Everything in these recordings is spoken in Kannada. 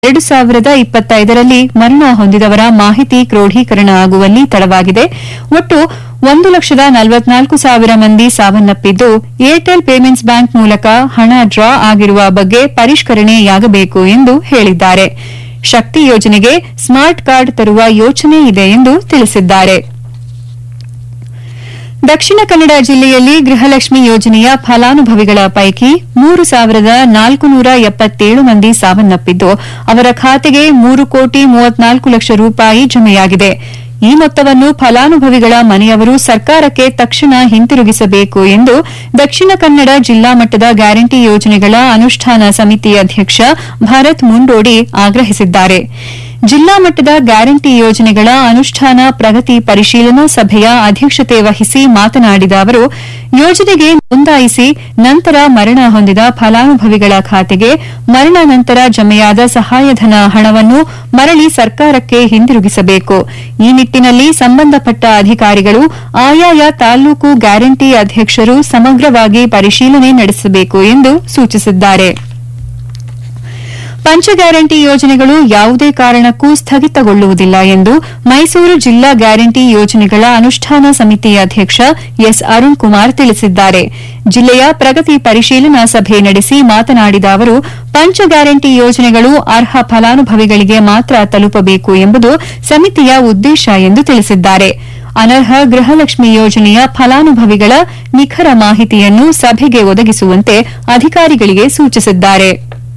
ಎರಡು ಸಾವಿರದ ಇಪ್ಪತ್ತೈದರಲ್ಲಿ ಮರಣ ಹೊಂದಿದವರ ಮಾಹಿತಿ ಕ್ರೋಢೀಕರಣ ಆಗುವಲ್ಲಿ ತಡವಾಗಿದೆ ಒಟ್ಟು ಒಂದು ಲಕ್ಷದ ನಲವತ್ನಾಲ್ಕು ಸಾವಿರ ಮಂದಿ ಸಾವನ್ನಪ್ಪಿದ್ದು ಏರ್ಟೆಲ್ ಪೇಮೆಂಟ್ಸ್ ಬ್ಯಾಂಕ್ ಮೂಲಕ ಹಣ ಡ್ರಾ ಆಗಿರುವ ಬಗ್ಗೆ ಪರಿಷ್ಕರಣೆಯಾಗಬೇಕು ಎಂದು ಹೇಳಿದ್ದಾರೆ ಶಕ್ತಿ ಯೋಜನೆಗೆ ಸ್ಮಾರ್ಟ್ ಕಾರ್ಡ್ ತರುವ ಯೋಚನೆ ಇದೆ ಎಂದು ತಿಳಿಸಿದ್ದಾರೆ ದಕ್ಷಿಣ ಕನ್ನಡ ಜಿಲ್ಲೆಯಲ್ಲಿ ಗೃಹಲಕ್ಷ್ಮಿ ಯೋಜನೆಯ ಫಲಾನುಭವಿಗಳ ಪೈಕಿ ಮೂರು ಸಾವಿರದ ನಾಲ್ಕುನೂರ ಎಪ್ಪತ್ತೇಳು ಮಂದಿ ಸಾವನ್ನಪ್ಪಿದ್ದು ಅವರ ಖಾತೆಗೆ ಮೂರು ಕೋಟಿ ಮೂವತ್ನಾಲ್ಕು ಲಕ್ಷ ರೂಪಾಯಿ ಜಮೆಯಾಗಿದೆ ಈ ಮೊತ್ತವನ್ನು ಫಲಾನುಭವಿಗಳ ಮನೆಯವರು ಸರ್ಕಾರಕ್ಕೆ ತಕ್ಷಣ ಹಿಂತಿರುಗಿಸಬೇಕು ಎಂದು ದಕ್ಷಿಣ ಕನ್ನಡ ಜಿಲ್ಲಾ ಮಟ್ಟದ ಗ್ಯಾರಂಟಿ ಯೋಜನೆಗಳ ಅನುಷ್ಠಾನ ಸಮಿತಿ ಅಧ್ಯಕ್ಷ ಭರತ್ ಮುಂಡೋಡಿ ಆಗ್ರಹಿಸಿದ್ದಾರೆ ಜಿಲ್ಲಾ ಮಟ್ಟದ ಗ್ಯಾರಂಟಿ ಯೋಜನೆಗಳ ಅನುಷ್ಠಾನ ಪ್ರಗತಿ ಪರಿಶೀಲನಾ ಸಭೆಯ ಅಧ್ಯಕ್ಷತೆ ವಹಿಸಿ ಮಾತನಾಡಿದ ಅವರು ಯೋಜನೆಗೆ ನೋಂದಾಯಿಸಿ ನಂತರ ಮರಣ ಹೊಂದಿದ ಫಲಾನುಭವಿಗಳ ಖಾತೆಗೆ ಮರಣ ನಂತರ ಜಮೆಯಾದ ಸಹಾಯಧನ ಹಣವನ್ನು ಮರಳಿ ಸರ್ಕಾರಕ್ಕೆ ಹಿಂದಿರುಗಿಸಬೇಕು ಈ ನಿಟ್ಟಿನಲ್ಲಿ ಸಂಬಂಧಪಟ್ಟ ಅಧಿಕಾರಿಗಳು ಆಯಾಯ ತಾಲೂಕು ಗ್ಯಾರಂಟಿ ಅಧ್ಯಕ್ಷರು ಸಮಗ್ರವಾಗಿ ಪರಿಶೀಲನೆ ನಡೆಸಬೇಕು ಎಂದು ಸೂಚಿಸಿದ್ದಾರೆ ಪಂಚ ಗ್ಯಾರಂಟಿ ಯೋಜನೆಗಳು ಯಾವುದೇ ಕಾರಣಕ್ಕೂ ಸ್ಥಗಿತಗೊಳ್ಳುವುದಿಲ್ಲ ಎಂದು ಮೈಸೂರು ಜಿಲ್ಲಾ ಗ್ಯಾರಂಟಿ ಯೋಜನೆಗಳ ಅನುಷ್ಠಾನ ಸಮಿತಿ ಅಧ್ಯಕ್ಷ ಎಸ್ ಅರುಣ್ ಕುಮಾರ್ ತಿಳಿಸಿದ್ದಾರೆ ಜಿಲ್ಲೆಯ ಪ್ರಗತಿ ಪರಿಶೀಲನಾ ಸಭೆ ನಡೆಸಿ ಮಾತನಾಡಿದ ಅವರು ಪಂಚ ಗ್ಯಾರಂಟಿ ಯೋಜನೆಗಳು ಅರ್ಹ ಫಲಾನುಭವಿಗಳಿಗೆ ಮಾತ್ರ ತಲುಪಬೇಕು ಎಂಬುದು ಸಮಿತಿಯ ಉದ್ದೇಶ ಎಂದು ತಿಳಿಸಿದ್ದಾರೆ ಅನರ್ಹ ಗೃಹಲಕ್ಷ್ಮಿ ಯೋಜನೆಯ ಫಲಾನುಭವಿಗಳ ನಿಖರ ಮಾಹಿತಿಯನ್ನು ಸಭೆಗೆ ಒದಗಿಸುವಂತೆ ಅಧಿಕಾರಿಗಳಿಗೆ ಸೂಚಿಸಿದ್ದಾರೆ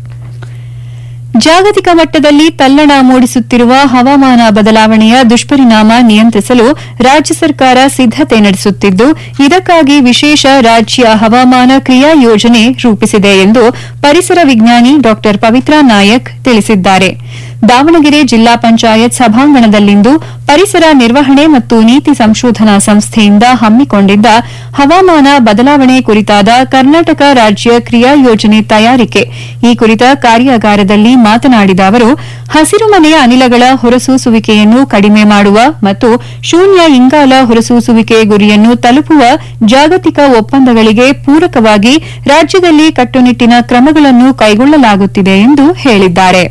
ಜಾಗತಿಕ ಮಟ್ಟದಲ್ಲಿ ತಲ್ಲಣ ಮೂಡಿಸುತ್ತಿರುವ ಹವಾಮಾನ ಬದಲಾವಣೆಯ ದುಷ್ಪರಿಣಾಮ ನಿಯಂತ್ರಿಸಲು ರಾಜ್ಯ ಸರ್ಕಾರ ಸಿದ್ದತೆ ನಡೆಸುತ್ತಿದ್ದು ಇದಕ್ಕಾಗಿ ವಿಶೇಷ ರಾಜ್ಯ ಹವಾಮಾನ ಕ್ರಿಯಾ ಯೋಜನೆ ರೂಪಿಸಿದೆ ಎಂದು ಪರಿಸರ ವಿಜ್ಞಾನಿ ಡಾ ಪವಿತ್ರಾ ನಾಯಕ್ ತಿಳಿಸಿದ್ದಾರೆ ದಾವಣಗೆರೆ ಜಿಲ್ಲಾ ಪಂಚಾಯತ್ ಸಭಾಂಗಣದಲ್ಲಿಂದು ಪರಿಸರ ನಿರ್ವಹಣೆ ಮತ್ತು ನೀತಿ ಸಂಶೋಧನಾ ಸಂಸ್ಥೆಯಿಂದ ಹಮ್ಮಿಕೊಂಡಿದ್ದ ಹವಾಮಾನ ಬದಲಾವಣೆ ಕುರಿತಾದ ಕರ್ನಾಟಕ ರಾಜ್ಯ ಕ್ರಿಯಾ ಯೋಜನೆ ತಯಾರಿಕೆ ಈ ಕುರಿತ ಕಾರ್ಯಾಗಾರದಲ್ಲಿ ಮಾತನಾಡಿದ ಅವರು ಹಸಿರುಮನೆ ಅನಿಲಗಳ ಹೊರಸೂಸುವಿಕೆಯನ್ನು ಕಡಿಮೆ ಮಾಡುವ ಮತ್ತು ಶೂನ್ಯ ಇಂಗಾಲ ಹೊರಸೂಸುವಿಕೆ ಗುರಿಯನ್ನು ತಲುಪುವ ಜಾಗತಿಕ ಒಪ್ಪಂದಗಳಿಗೆ ಪೂರಕವಾಗಿ ರಾಜ್ಯದಲ್ಲಿ ಕಟ್ಟುನಿಟ್ಟಿನ ಕ್ರಮಗಳನ್ನು ಕೈಗೊಳ್ಳಲಾಗುತ್ತಿದೆ ಎಂದು ಹೇಳಿದ್ದಾರೆ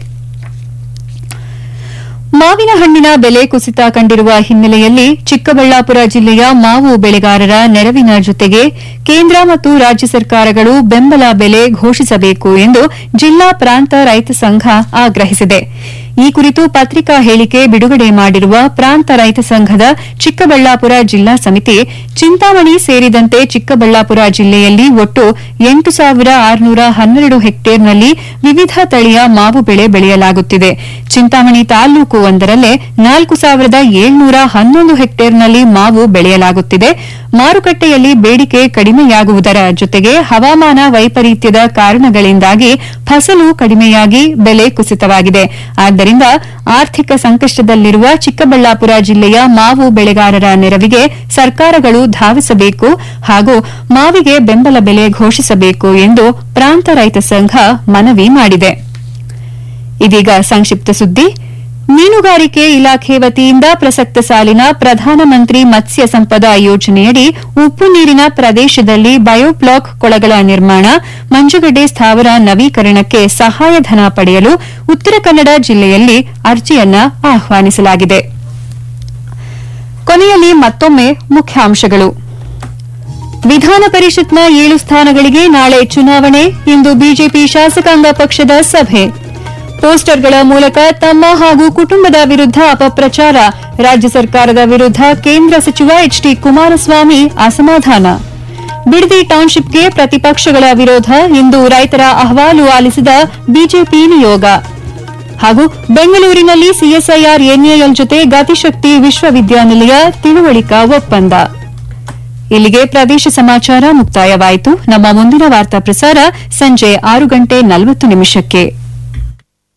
ಮಾವಿನ ಹಣ್ಣಿನ ಬೆಲೆ ಕುಸಿತ ಕಂಡಿರುವ ಹಿನ್ನೆಲೆಯಲ್ಲಿ ಚಿಕ್ಕಬಳ್ಳಾಪುರ ಜಿಲ್ಲೆಯ ಮಾವು ಬೆಳೆಗಾರರ ನೆರವಿನ ಜೊತೆಗೆ ಕೇಂದ್ರ ಮತ್ತು ರಾಜ್ಯ ಸರ್ಕಾರಗಳು ಬೆಂಬಲ ಬೆಲೆ ಘೋಷಿಸಬೇಕು ಎಂದು ಜಿಲ್ಲಾ ಪ್ರಾಂತ ರೈತ ಸಂಘ ಆಗ್ರಹಿಸಿದೆ ಈ ಕುರಿತು ಪತ್ರಿಕಾ ಹೇಳಿಕೆ ಬಿಡುಗಡೆ ಮಾಡಿರುವ ಪ್ರಾಂತ ರೈತ ಸಂಘದ ಚಿಕ್ಕಬಳ್ಳಾಪುರ ಜಿಲ್ಲಾ ಸಮಿತಿ ಚಿಂತಾಮಣಿ ಸೇರಿದಂತೆ ಚಿಕ್ಕಬಳ್ಳಾಪುರ ಜಿಲ್ಲೆಯಲ್ಲಿ ಒಟ್ಟು ಎಂಟು ಸಾವಿರ ಆರುನೂರ ಹನ್ನೆರಡು ಹೆಕ್ಟೇರ್ನಲ್ಲಿ ವಿವಿಧ ತಳಿಯ ಮಾವು ಬೆಳೆ ಬೆಳೆಯಲಾಗುತ್ತಿದೆ ಚಿಂತಾಮಣಿ ತಾಲೂಕು ಒಂದರಲ್ಲೇ ನಾಲ್ಕು ಸಾವಿರದ ಏಳ್ನೂರ ಹನ್ನೊಂದು ಹೆಕ್ಟೇರ್ನಲ್ಲಿ ಮಾವು ಬೆಳೆಯಲಾಗುತ್ತಿದೆ ಮಾರುಕಟ್ಟೆಯಲ್ಲಿ ಬೇಡಿಕೆ ಕಡಿಮೆಯಾಗುವುದರ ಜೊತೆಗೆ ಹವಾಮಾನ ವೈಪರೀತ್ಯದ ಕಾರಣಗಳಿಂದಾಗಿ ಫಸಲು ಕಡಿಮೆಯಾಗಿ ಬೆಲೆ ಕುಸಿತವಾಗಿದೆ ಆದ್ದರಿಂದ ಆರ್ಥಿಕ ಸಂಕಷ್ಟದಲ್ಲಿರುವ ಚಿಕ್ಕಬಳ್ಳಾಪುರ ಜಿಲ್ಲೆಯ ಮಾವು ಬೆಳೆಗಾರರ ನೆರವಿಗೆ ಸರ್ಕಾರಗಳು ಧಾವಿಸಬೇಕು ಹಾಗೂ ಮಾವಿಗೆ ಬೆಂಬಲ ಬೆಲೆ ಘೋಷಿಸಬೇಕು ಎಂದು ಪ್ರಾಂತ ರೈತ ಸಂಘ ಮನವಿ ಮಾಡಿದೆ ಇದೀಗ ಸಂಕ್ಷಿಪ್ತ ಸುದ್ದಿ ಮೀನುಗಾರಿಕೆ ಇಲಾಖೆ ವತಿಯಿಂದ ಪ್ರಸಕ್ತ ಸಾಲಿನ ಪ್ರಧಾನಮಂತ್ರಿ ಮತ್ಸ್ಯ ಸಂಪದ ಯೋಜನೆಯಡಿ ಉಪ್ಪು ನೀರಿನ ಪ್ರದೇಶದಲ್ಲಿ ಬಯೋಬ್ಲಾಕ್ ಕೊಳಗಳ ನಿರ್ಮಾಣ ಮಂಜುಗಡ್ಡೆ ಸ್ಥಾವರ ನವೀಕರಣಕ್ಕೆ ಸಹಾಯಧನ ಪಡೆಯಲು ಉತ್ತರ ಕನ್ನಡ ಜಿಲ್ಲೆಯಲ್ಲಿ ಅರ್ಜಿಯನ್ನ ಆಹ್ವಾನಿಸಲಾಗಿದೆ ಕೊನೆಯಲ್ಲಿ ಮತ್ತೊಮ್ಮೆ ಮುಖ್ಯಾಂಶಗಳು ವಿಧಾನ ಪರಿಷತ್ನ ಏಳು ಸ್ಥಾನಗಳಿಗೆ ನಾಳೆ ಚುನಾವಣೆ ಇಂದು ಬಿಜೆಪಿ ಶಾಸಕಾಂಗ ಪಕ್ಷದ ಸಭೆ ಪೋಸ್ಟರ್ಗಳ ಮೂಲಕ ತಮ್ಮ ಹಾಗೂ ಕುಟುಂಬದ ವಿರುದ್ಧ ಅಪಪ್ರಚಾರ ರಾಜ್ಯ ಸರ್ಕಾರದ ವಿರುದ್ಧ ಕೇಂದ್ರ ಸಚಿವ ಎಚ್ಡಿ ಕುಮಾರಸ್ವಾಮಿ ಅಸಮಾಧಾನ ಬಿಡದಿ ಟೌನ್ಶಿಪ್ಗೆ ಪ್ರತಿಪಕ್ಷಗಳ ವಿರೋಧ ಇಂದು ರೈತರ ಅಹವಾಲು ಆಲಿಸಿದ ಬಿಜೆಪಿ ನಿಯೋಗ ಹಾಗೂ ಬೆಂಗಳೂರಿನಲ್ಲಿ ಸಿಎಸ್ಐಆರ್ ಎನ್ಎಎಲ್ ಜೊತೆ ಗತಿಶಕ್ತಿ ವಿಶ್ವವಿದ್ಯಾನಿಲಯ ತಿಳುವಳಿಕಾ ಒಪ್ಪಂದ ಇಲ್ಲಿಗೆ ಪ್ರದೇಶ ಸಮಾಚಾರ ಮುಕ್ತಾಯವಾಯಿತು ನಮ್ಮ ಮುಂದಿನ ವಾರ್ತಾ ಪ್ರಸಾರ ಸಂಜೆ ಆರು ಗಂಟೆ ನಲವತ್ತು ನಿಮಿಷಕ್ಕೆ